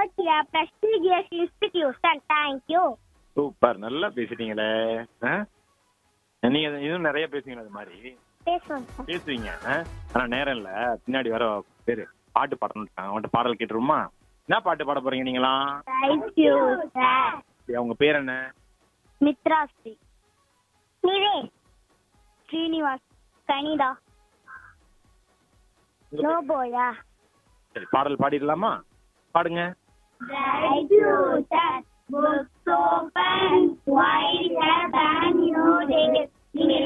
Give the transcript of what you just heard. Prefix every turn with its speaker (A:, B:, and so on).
A: such a prestigious institution. Thank you.
B: Super நல்லா பேசிட்டீங்களே ஆ? நீங்க இதுவும் நிறைய பேசுவீங்க அது மாதிரி
A: பேசுவோம் சார்
B: பேசுவீங்க ஆ? ஆனா நேரம் இல்ல பின்னாடி வர பேரு பாட்டு பாடணும் அவன்கிட்ட பாடல் கேட்டுருமா என்ன பாட்டு பாட போறீங்க நீங்களா
A: Thank you, sir.
B: உங்க பேர் என்ன
A: மித்ரா ஸ்ரீ நிவேஷ் ஸ்ரீனிவாஸ் கனிதா
B: உங்க பேர்?
A: லோபோயா
B: சரி பாடல் பாடிடலாமா பாடுங்க
A: Bright future, books open, wide have and new days.